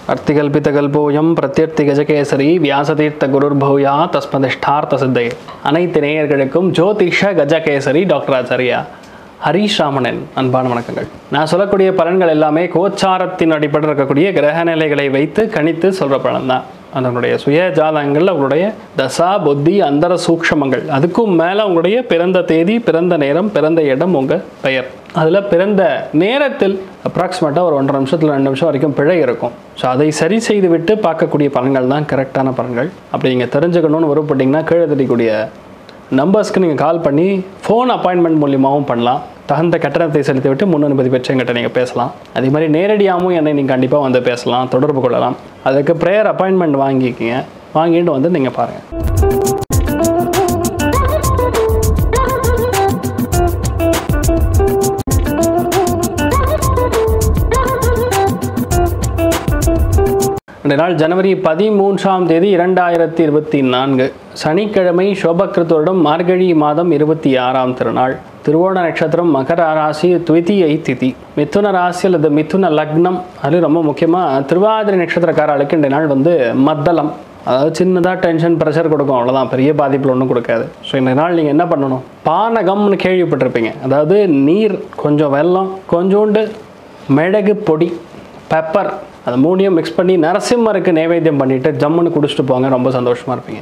அர்த்திகல்பிதகல்போயம் பிரத்யர்த்தி கஜகேசரி வியாசதீர்த்த குருர்பூயா தஸ்மதிஷ்டார்த்த சித்தையே அனைத்து நேயர்களுக்கும் ஜோதிஷ கஜகேசரி டாக்டர் ஆச்சாரியா ஹரீஷ் ராமணன் அன்பான வணக்கங்கள் நான் சொல்லக்கூடிய பலன்கள் எல்லாமே கோச்சாரத்தின் அடிப்படையில் இருக்கக்கூடிய கிரக நிலைகளை வைத்து கணித்து சொல்கிற பலன் தான் அதனுடைய சுய ஜாதகங்கள் அவங்களுடைய தசா புத்தி அந்தர சூக்ஷமங்கள் அதுக்கும் மேலே உங்களுடைய பிறந்த தேதி பிறந்த நேரம் பிறந்த இடம் உங்கள் பெயர் அதில் பிறந்த நேரத்தில் அப்ராக்சிமேட்டாக ஒரு ஒன்றரை நிமிஷத்தில் ரெண்டு நிமிஷம் வரைக்கும் பிழை இருக்கும் ஸோ அதை சரி செய்து விட்டு பார்க்கக்கூடிய பலன்கள் தான் கரெக்டான பலன்கள் அப்படி நீங்கள் தெரிஞ்சுக்கணும்னு விருப்பப்பட்டீங்கன்னா கீழே தெரியக்கூடிய நம்பர்ஸ்க்கு நீங்கள் கால் பண்ணி ஃபோன் அப்பாயின்மெண்ட் மூலியமாகவும் பண்ணலாம் தகுந்த கட்டணத்தை செலுத்திவிட்டு முன்னனுமதி பெற்று எங்கிட்ட நீங்கள் பேசலாம் அதே மாதிரி நேரடியாகவும் என்னை நீங்கள் கண்டிப்பாக வந்து பேசலாம் தொடர்பு கொள்ளலாம் அதுக்கு ப்ரேயர் அப்பாயின்மெண்ட் வாங்கிக்கிங்க வாங்கிட்டு வந்து நீங்கள் பாருங்கள் இந்த நாள் ஜனவரி பதிமூன்றாம் தேதி இரண்டாயிரத்தி இருபத்தி நான்கு சனிக்கிழமை சோபக்கிருத்தோரிடம் மார்கழி மாதம் இருபத்தி ஆறாம் திருநாள் திருவோண நட்சத்திரம் மகர ராசி துவிதியை திதி மிதுன ராசி அல்லது மிதுன லக்னம் அது ரொம்ப முக்கியமாக திருவாதிரை நட்சத்திரக்காரர்களுக்கு இந்த நாள் வந்து மத்தளம் அதாவது சின்னதாக டென்ஷன் ப்ரெஷர் கொடுக்கும் அவ்வளோதான் பெரிய பாதிப்பில் ஒன்றும் கொடுக்காது ஸோ இந்த நாள் நீங்கள் என்ன பண்ணணும் பானகம்னு கேள்விப்பட்டிருப்பீங்க அதாவது நீர் கொஞ்சம் வெல்லம் கொஞ்சோண்டு மிளகு பொடி பெப்பர் அதை மூணையும் மிக்ஸ் பண்ணி நரசிம்மருக்கு நைவேத்தியம் பண்ணிட்டு ஜம்முன்னு குடிச்சிட்டு போங்க ரொம்ப சந்தோஷமா இருப்பீங்க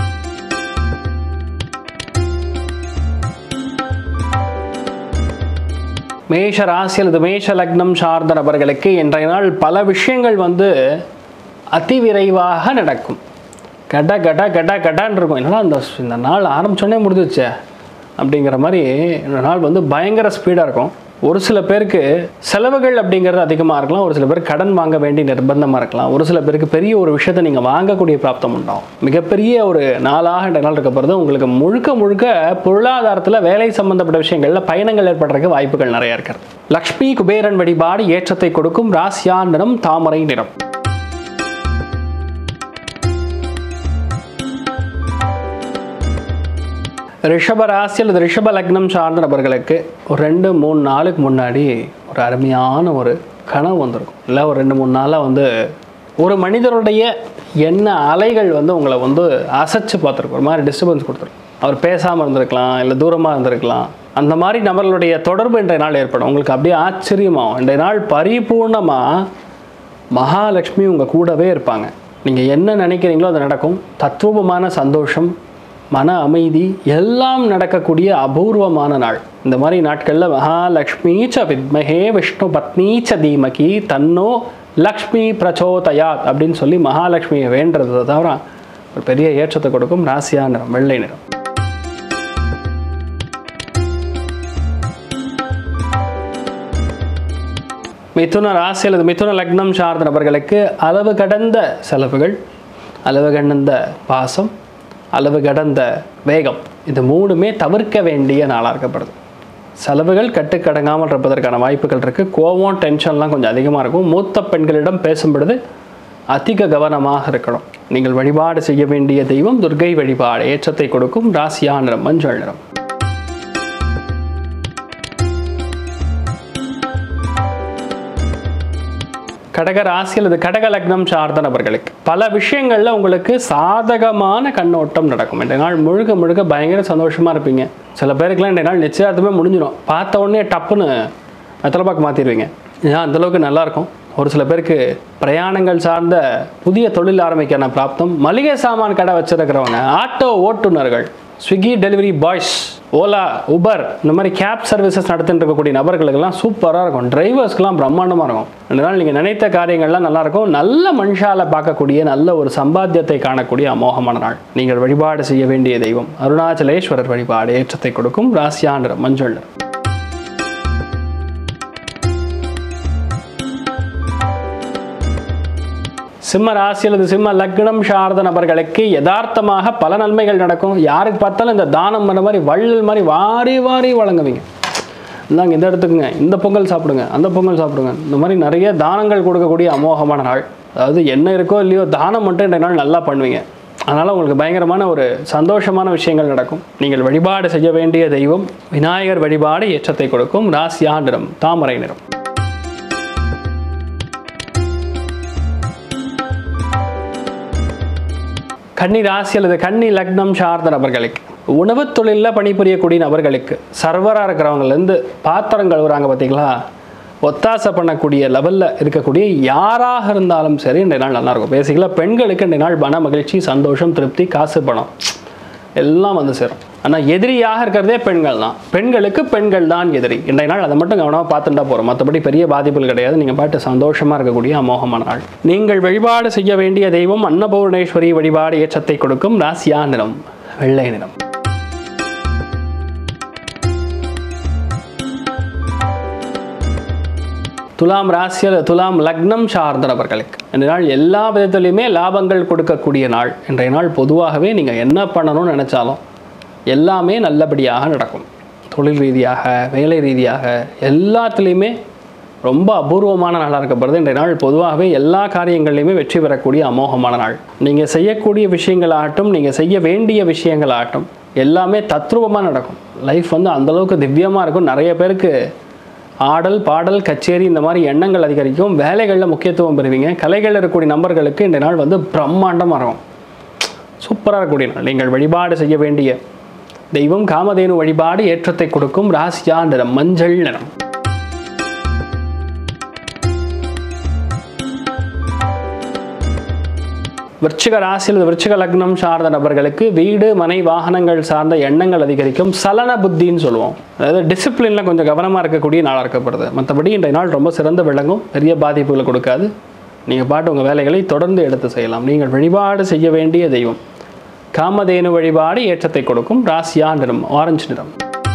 மேஷ ராசி அல்லது மேஷ லக்னம் சார்ந்த நபர்களுக்கு இன்றைய நாள் பல விஷயங்கள் வந்து அதிவிரைவாக நடக்கும் கட கட கட கடான்னு இருக்கும் என்னடா இந்த இந்த நாள் ஆரம்பிச்சோடனே முடிஞ்சிச்சே அப்படிங்கிற மாதிரி இந்த நாள் வந்து பயங்கர ஸ்பீடாக இருக்கும் ஒரு சில பேருக்கு செலவுகள் அப்படிங்கிறது அதிகமாக இருக்கலாம் ஒரு சில பேர் கடன் வாங்க வேண்டிய நிர்பந்தமாக இருக்கலாம் ஒரு சில பேருக்கு பெரிய ஒரு விஷயத்தை நீங்கள் வாங்கக்கூடிய பிராப்தம் உண்டாகும் மிகப்பெரிய ஒரு நாளாக இந்த நாள் இருக்க போகிறது உங்களுக்கு முழுக்க முழுக்க பொருளாதாரத்தில் வேலை சம்பந்தப்பட்ட விஷயங்களில் பயணங்கள் ஏற்படுறதுக்கு வாய்ப்புகள் நிறைய இருக்கிறது லக்ஷ்மி குபேரன் வழிபாடு ஏற்றத்தை கொடுக்கும் ராசியா நிறம் தாமரை நிறம் ரிஷப ராசி அல்லது ரிஷப லக்னம் சார்ந்த நபர்களுக்கு ஒரு ரெண்டு மூணு நாளுக்கு முன்னாடி ஒரு அருமையான ஒரு கனவு வந்திருக்கும் இல்லை ஒரு ரெண்டு மூணு நாளாக வந்து ஒரு மனிதருடைய எண்ண அலைகள் வந்து உங்களை வந்து அசைச்சு பார்த்துருக்கும் ஒரு மாதிரி டிஸ்டர்பன்ஸ் கொடுத்துருக்கும் அவர் பேசாமல் இருந்திருக்கலாம் இல்லை தூரமாக இருந்திருக்கலாம் அந்த மாதிரி நபர்களுடைய தொடர்பு இன்றைய நாள் ஏற்படும் உங்களுக்கு அப்படியே ஆச்சரியமாகும் இன்றைய நாள் பரிபூர்ணமாக மகாலட்சுமி உங்கள் கூடவே இருப்பாங்க நீங்கள் என்ன நினைக்கிறீங்களோ அது நடக்கும் தத்ரூபமான சந்தோஷம் மன அமைதி எல்லாம் நடக்கக்கூடிய அபூர்வமான நாள் இந்த மாதிரி நாட்களில் மகாலட்சுமி ச வித்மகே விஷ்ணு பத்னி ச தீமகி தன்னோ லக்ஷ்மி பிரச்சோதயாத் அப்படின்னு சொல்லி மகாலட்சுமியை வேண்டதை தவிர ஒரு பெரிய ஏற்றத்தை கொடுக்கும் ராசியா நிறம் வெள்ளை நிறம் மிதுன ராசி அல்லது மிதுன லக்னம் சார்ந்த நபர்களுக்கு அளவு கடந்த செலவுகள் அளவு கடந்த பாசம் அளவு கடந்த வேகம் இது மூணுமே தவிர்க்க வேண்டிய நாளாக இருக்கப்படுது செலவுகள் கட்டுக்கடங்காமல் இருப்பதற்கான வாய்ப்புகள் இருக்குது கோவம் டென்ஷன்லாம் கொஞ்சம் அதிகமாக இருக்கும் மூத்த பெண்களிடம் பேசும் பொழுது அதிக கவனமாக இருக்கணும் நீங்கள் வழிபாடு செய்ய வேண்டிய தெய்வம் துர்கை வழிபாடு ஏற்றத்தை கொடுக்கும் ராசியா நிறம் மஞ்சள் நிறம் கடக ராசி அல்லது கடக லக்னம் சார்ந்த நபர்களுக்கு பல விஷயங்களில் உங்களுக்கு சாதகமான கண்ணோட்டம் நடக்கும் இந்த நாள் முழுக்க முழுக்க பயங்கர சந்தோஷமாக இருப்பீங்க சில பேருக்குலாம் இந்த நாள் நிச்சயதார்த்தமே முடிஞ்சிடும் பார்த்த உடனே டப்புன்னு வெத்தலைப்பாக்கு மாற்றிடுவீங்க ஏன் அந்தளவுக்கு நல்லாயிருக்கும் ஒரு சில பேருக்கு பிரயாணங்கள் சார்ந்த புதிய தொழில் ஆரம்பிக்கான பிராப்தம் மளிகை சாமான் கடை வச்சிருக்கிறவங்க ஆட்டோ ஓட்டுநர்கள் Swiggy delivery boys Ola Uber இந்த மாதிரி கேப் சர்வீசஸ் நடத்திட்டு இருக்கக்கூடிய நபர்களுக்கெல்லாம் சூப்பராக இருக்கும் டிரைவர்ஸ்க்கெலாம் பிரம்மாண்டமாக இருக்கும் அதனால் நீங்கள் நினைத்த காரியங்கள்லாம் நல்லாயிருக்கும் நல்ல மனுஷால பார்க்கக்கூடிய நல்ல ஒரு சம்பாத்தியத்தை காணக்கூடிய அமோகமான நாள் நீங்கள் வழிபாடு செய்ய வேண்டிய தெய்வம் அருணாச்சலேஸ்வரர் வழிபாடு ஏற்றத்தை கொடுக்கும் ராசியாண்டர் மஞ்சள் நிறம் சிம்ம ராசி அல்லது சிம்ம லக்னம் சார்ந்த நபர்களுக்கு யதார்த்தமாக பல நன்மைகள் நடக்கும் யாருக்கு பார்த்தாலும் இந்த தானம் பண்ண மாதிரி வள்ளல் மாதிரி வாரி வாரி வழங்குவீங்க இந்தாங்க இந்த இடத்துக்குங்க இந்த பொங்கல் சாப்பிடுங்க அந்த பொங்கல் சாப்பிடுங்க இந்த மாதிரி நிறைய தானங்கள் கொடுக்கக்கூடிய அமோகமான நாள் அதாவது என்ன இருக்கோ இல்லையோ தானம் மட்டும் இந்த நாள் நல்லா பண்ணுவீங்க அதனால் உங்களுக்கு பயங்கரமான ஒரு சந்தோஷமான விஷயங்கள் நடக்கும் நீங்கள் வழிபாடு செய்ய வேண்டிய தெய்வம் விநாயகர் வழிபாடு ஏற்றத்தை கொடுக்கும் ராசியா நிறம் தாமரை நிறம் கன்னி ராசி அல்லது கன்னி லக்னம் சார்ந்த நபர்களுக்கு உணவுத் தொழிலில் பணிபுரியக்கூடிய நபர்களுக்கு சர்வராக இருக்கிறவங்கலேருந்து பாத்திரம் கழுவுறாங்க பார்த்தீங்களா ஒத்தாசை பண்ணக்கூடிய லெவலில் இருக்கக்கூடிய யாராக இருந்தாலும் சரி இன்றைய நாள் நல்லாயிருக்கும் பேசிக்கலாக பெண்களுக்கு இன்றைய நாள் மன மகிழ்ச்சி சந்தோஷம் திருப்தி காசு பணம் எல்லாம் வந்து சேரும் ஆனால் எதிரியாக இருக்கிறதே பெண்கள் தான் பெண்களுக்கு பெண்கள் தான் எதிரி இன்றைய நாள் அதை மட்டும் கவனமாக பார்த்துட்டா போகிறோம் மற்றபடி பெரிய பாதிப்புகள் கிடையாது நீங்கள் பாட்டு சந்தோஷமாக இருக்கக்கூடிய அமோகமான நாள் நீங்கள் வழிபாடு செய்ய வேண்டிய தெய்வம் அன்னபூர்ணேஸ்வரி வழிபாடு ஏற்றத்தை கொடுக்கும் ராசியா நிறம் வெள்ளை நிறம் துலாம் ராசி அல்லது துலாம் லக்னம் சார்ந்த நபர்களுக்கு இந்த நாள் எல்லா விதத்துலையுமே லாபங்கள் கொடுக்கக்கூடிய நாள் இன்றைய நாள் பொதுவாகவே நீங்கள் என்ன பண்ணணும்னு நினச்சாலும் எல்லாமே நல்லபடியாக நடக்கும் தொழில் ரீதியாக வேலை ரீதியாக எல்லாத்துலேயுமே ரொம்ப அபூர்வமான நாளாக இருக்கப்படுது இன்றைய நாள் பொதுவாகவே எல்லா காரியங்கள்லையுமே வெற்றி பெறக்கூடிய அமோகமான நாள் நீங்கள் செய்யக்கூடிய விஷயங்களாகட்டும் நீங்கள் செய்ய வேண்டிய விஷயங்களாகட்டும் எல்லாமே தத்ரூபமாக நடக்கும் லைஃப் வந்து அந்தளவுக்கு திவ்யமாக இருக்கும் நிறைய பேருக்கு ஆடல் பாடல் கச்சேரி இந்த மாதிரி எண்ணங்கள் அதிகரிக்கும் வேலைகளில் முக்கியத்துவம் பெறுவீங்க கலைகளில் இருக்கக்கூடிய நபர்களுக்கு இந்த நாள் வந்து பிரம்மாண்டமாக இருக்கும் சூப்பராக இருக்கக்கூடிய நாள் நீங்கள் வழிபாடு செய்ய வேண்டிய தெய்வம் காமதேனு வழிபாடு ஏற்றத்தை கொடுக்கும் ராசியா நிறம் மஞ்சள் நிறம் விருச்சிக ராசி அல்லது விருச்சிக லக்னம் சார்ந்த நபர்களுக்கு வீடு மனை வாகனங்கள் சார்ந்த எண்ணங்கள் அதிகரிக்கும் சலன புத்தின்னு சொல்லுவோம் அதாவது டிசிப்ளினில் கொஞ்சம் கவனமாக இருக்கக்கூடிய நாளாக இருக்கப்படுது மற்றபடி இன்றைய நாள் ரொம்ப சிறந்து விளங்கும் பெரிய பாதிப்புகளை கொடுக்காது நீங்கள் பாட்டு உங்கள் வேலைகளை தொடர்ந்து எடுத்து செய்யலாம் நீங்கள் வழிபாடு செய்ய வேண்டிய தெய்வம் காமதேனு வழிபாடு ஏற்றத்தை கொடுக்கும் ராசியா நிறம் ஆரஞ்சு நிறம்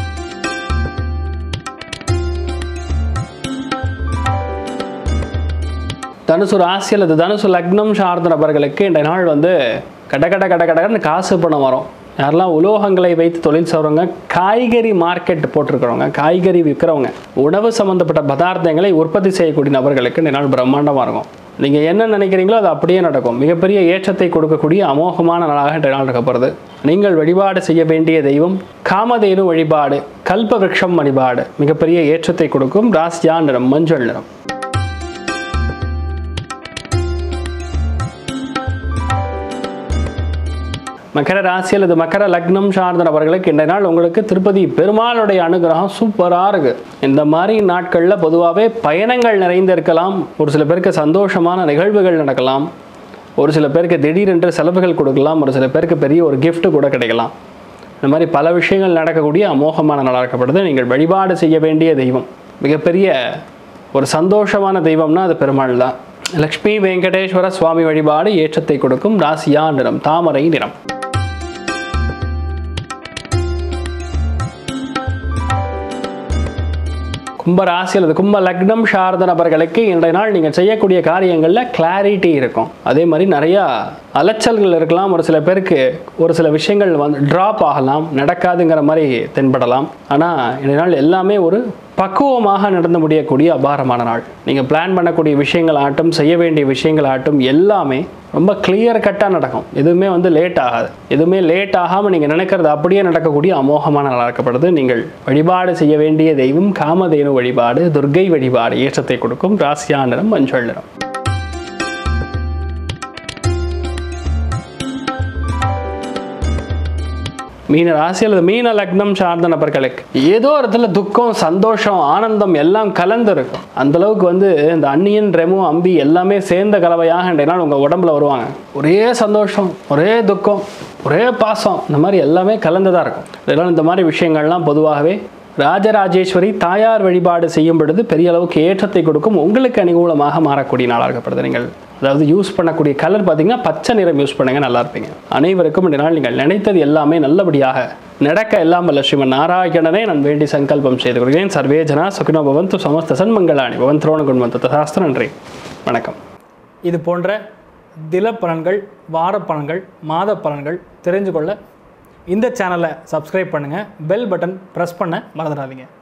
தனுசு ராசி அல்லது தனுசு லக்னம் சார்ந்த நபர்களுக்கு இந்த நாள் வந்து கட கட கட கடன்னு காசு பணம் வரும் யாரெல்லாம் உலோகங்களை வைத்து தொழில் செய்கிறவங்க காய்கறி மார்க்கெட் போட்டிருக்கிறவங்க காய்கறி விற்கிறவங்க உணவு சம்மந்தப்பட்ட பதார்த்தங்களை உற்பத்தி செய்யக்கூடிய நபர்களுக்கு இந்த நாள் பிரம்மாண்டமாக இருக்கும் நீங்கள் என்ன நினைக்கிறீங்களோ அது அப்படியே நடக்கும் மிகப்பெரிய ஏற்றத்தை கொடுக்கக்கூடிய அமோகமான நாளாக இந்த நாள் இருக்கப்படுது நீங்கள் வழிபாடு செய்ய வேண்டிய தெய்வம் காமதேனு வழிபாடு கல்ப விருட்சம் வழிபாடு மிகப்பெரிய ஏற்றத்தை கொடுக்கும் ராசியா நிறம் மஞ்சள் நிறம் மகர ராசி அல்லது மகர லக்னம் சார்ந்த நபர்களுக்கு இந்த நாள் உங்களுக்கு திருப்பதி பெருமாளுடைய அனுகிரகம் சூப்பராக இருக்கு இந்த மாதிரி நாட்களில் பொதுவாகவே பயணங்கள் நிறைந்து இருக்கலாம் ஒரு சில பேருக்கு சந்தோஷமான நிகழ்வுகள் நடக்கலாம் ஒரு சில பேருக்கு திடீரென்று செலவுகள் கொடுக்கலாம் ஒரு சில பேருக்கு பெரிய ஒரு gift கூட கிடைக்கலாம் இந்த மாதிரி பல விஷயங்கள் நடக்கக்கூடிய அமோகமான நாளாக இருக்கப்படுது நீங்கள் வழிபாடு செய்ய வேண்டிய தெய்வம் மிகப்பெரிய ஒரு சந்தோஷமான தெய்வம்னா அது பெருமாள் தான் லக்ஷ்மி வெங்கடேஸ்வர சுவாமி வழிபாடு ஏற்றத்தை கொடுக்கும் ராசியா நிறம் தாமரை நிறம் கும்ப ராசி அல்லது கும்ப லக்னம் சார்ந்த நபர்களுக்கு இன்றைய நாள் நீங்கள் செய்யக்கூடிய காரியங்களில் கிளாரிட்டி இருக்கும் அதே மாதிரி நிறையா அலைச்சல்கள் இருக்கலாம் ஒரு சில பேருக்கு ஒரு சில விஷயங்கள் வந்து ட்ராப் ஆகலாம் நடக்காதுங்கிற மாதிரி தென்படலாம் ஆனால் இன்றைய நாள் எல்லாமே ஒரு பக்குவமாக நடந்து முடியக்கூடிய அபாரமான நாள் நீங்கள் பிளான் பண்ணக்கூடிய விஷயங்கள் ஆகட்டும் செய்ய வேண்டிய விஷயங்கள் ஆகட்டும் எல்லாமே ரொம்ப கிளியர் கட்டாக நடக்கும் எதுவுமே வந்து லேட் ஆகாது எதுவுமே லேட் ஆகாமல் நீங்கள் நினைக்கிறது அப்படியே நடக்கக்கூடிய அமோகமான நாளாக இருக்கப்படுது நீங்கள் வழிபாடு செய்ய வேண்டிய தெய்வம் காமதேனு வழிபாடு துர்க்கை வழிபாடு ஏற்றத்தை கொடுக்கும் ராசியா நிறம் மஞ்சள் நிறம் மீன ராசி அல்லது மீன லக்னம் சார்ந்த நபர்களுக்கு ஏதோ ஒரு இடத்துல துக்கம் சந்தோஷம் ஆனந்தம் எல்லாம் கலந்து இருக்கும் அந்த அளவுக்கு வந்து இந்த அன்னியன் ரெமு அம்பி எல்லாமே சேர்ந்த கலவையாக இன்றைய நாள் உங்கள் உடம்புல வருவாங்க ஒரே சந்தோஷம் ஒரே துக்கம் ஒரே பாசம் இந்த மாதிரி எல்லாமே கலந்துதான் இருக்கும் இதெல்லாம் இந்த மாதிரி விஷயங்கள்லாம் பொதுவாகவே ராஜராஜேஸ்வரி தாயார் வழிபாடு செய்யும் பொழுது பெரிய அளவுக்கு ஏற்றத்தை கொடுக்கும் உங்களுக்கு அனுகூலமாக மாறக்கூடிய நாளாக இருக்கப்படுது நீங்கள் அதாவது யூஸ் பண்ணக்கூடிய கலர் பார்த்தீங்கன்னா பச்சை நிறம் யூஸ் பண்ணுங்க நல்லா இருப்பீங்க அனைவருக்கும் இந்த நாள் நீங்கள் நினைத்தது எல்லாமே நல்லபடியாக நடக்க எல்லாம் வல்ல ஸ்ரீமன் நாராயணனே நான் வேண்டி சங்கல்பம் செய்து கொள்கிறேன் சர்வே ஜனா சுகினோ பவந்து சமஸ்த சன்மங்களாணி பவன் திரோண குண்வந்த தசாஸ்திர நன்றி வணக்கம் இது போன்ற தில பலன்கள் வார பலன்கள் மாத பலன்கள் தெரிஞ்சு கொள்ள இந்த சேனலை சப்ஸ்கிரைப் பண்ணுங்கள் பெல் பட்டன் ப்ரெஸ் பண்ண மறந்துடாதீங்க